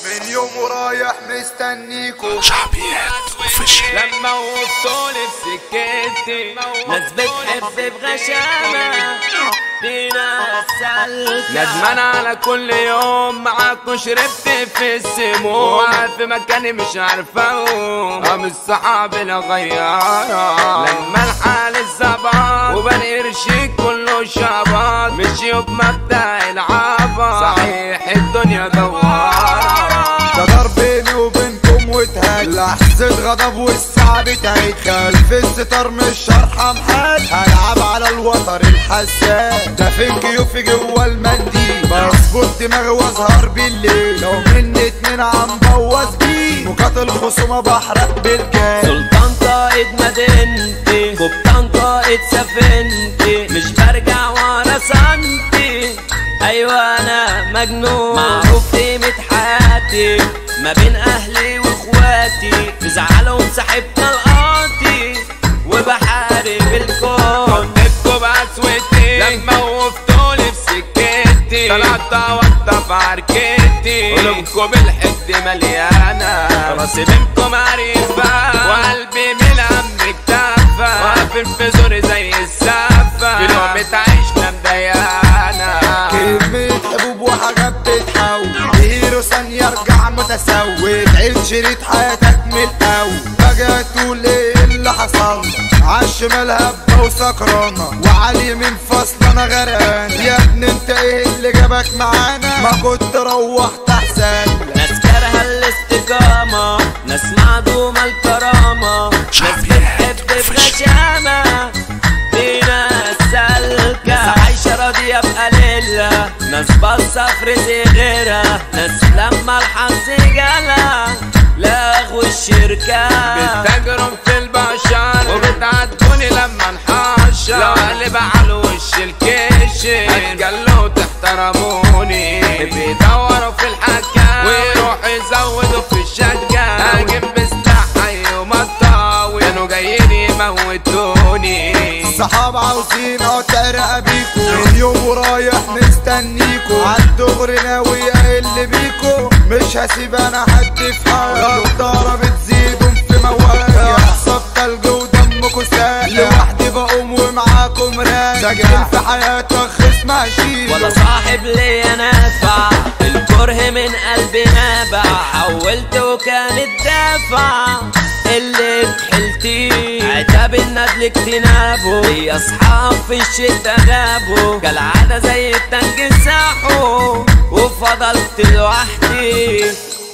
من يوم ورايح مستنيكو شعبيات اوفيشال لما وصلت في سكتي ناس بتحب بغشامة في ناس سلكة ندمان على كل يوم معاكوا شربت في السموم واقف في مكاني مش عارفة اقوم اه مش صحابي لا غيارة لما الحال الزبط وبني قرشي كله شبط مشيوا بمبدأ العبط صحيح الدنيا دوارة ده دار بيني وبينكم وتهاج لحظة غضب والساعة بتعيد خلف الستار مش شرحة محل هلعب على الوتر الحساس ده في كيوفي جوا المنديل بظبط دماغي واسهر بالليل لو مني اتنين عم بوظ بيه مقاتل خصومة بحرق بالجاز سلطان قائد مدينتي قبطان قائد سفينتي مش برجع ورا سنتي ايوه انا مجنون معروف قيمة حياتي ما بين اهلي واخواتي زعلهم سحبت القاطي وبحارب الكون حبكوا بأسوتي لما وقفتولي في سكتي طلعت وقت في عركتي قلوبكم بالحد مليانة راسي منكم عريفة وقلبي من الهم اكتفى واقف في زوري زي السفة في لقمة عيشنا مضيقانا كمية حبوب وحاجات بتحول هيرو ثانية ارجع متسوي تعيد شريط حياتك من الاول فجأة تقول ايه اللي حصل عالشمال هبة وسكرانة وعلى اليمين فصل انا غرقان يا ابني انت ايه اللي جابك معانا ما كنت روحت احسن لك. ناس كارهة الاستقامة ناس معدومة الكرامة ناس شعبيات بتحب بغشامة في ناس سالكة ناس عايشة راضية بقليلة ناس باصة في رزق غيرها ناس لما الحظ جالها لغوا الشركة بتجرم في البشر وبتعدوني لما انحشر لو قلب على وش الكش هتجلوا تحترموني بيدوروا في الحكام ويروحوا يزودوا في الشجة هاجم بسلاح حي ومطاوي كانوا جايين يموتوني الصحاب عاوزين قطع رقبيكو من يوم ورايح مستنيكو عالدغري ناوي اقل بيكو مش هسيب انا حد في حالي الدارة بتزيدهم في مواجع يحصل تلج ودمكو ساقع لوحدي بقوم ومعاكم راجع ساكن في حياتك خصم هشيل ولا صاحب ليا نافع الكره من قلبي نابع حولت وكانت دافع اللي حلتي عتاب الندل اجتنابه هي اصحاب في الشتا غابوا كالعادة زي التنج ساحوا وفضلت لوحدي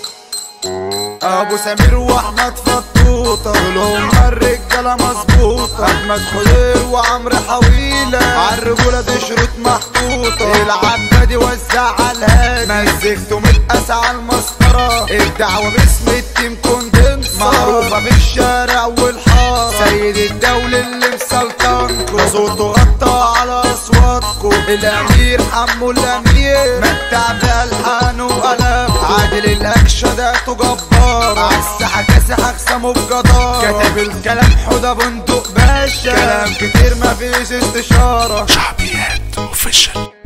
ابو سمير واحمد فطوطة دول هما الرجالة مظبوطة احمد خضير وعمرو حويلة عالرجولة دي شروط محطوطة العبادي وزع على الهادي مزجته متقاس على المسطرة الدعوة باسم التيم كوندنس معروفة في الشارع والحارة سيد الدولة اللي مسلطنكو صوته غطى على اصواتكو الامير حمو الامير متع بألحان وقلم عادل الاكشن ده جبار عالساحة كاسح اقسمه بجدار كاتب الكلام حدى بندق باشا كلام كتير مفيش استشارة شعبيات اوفيشال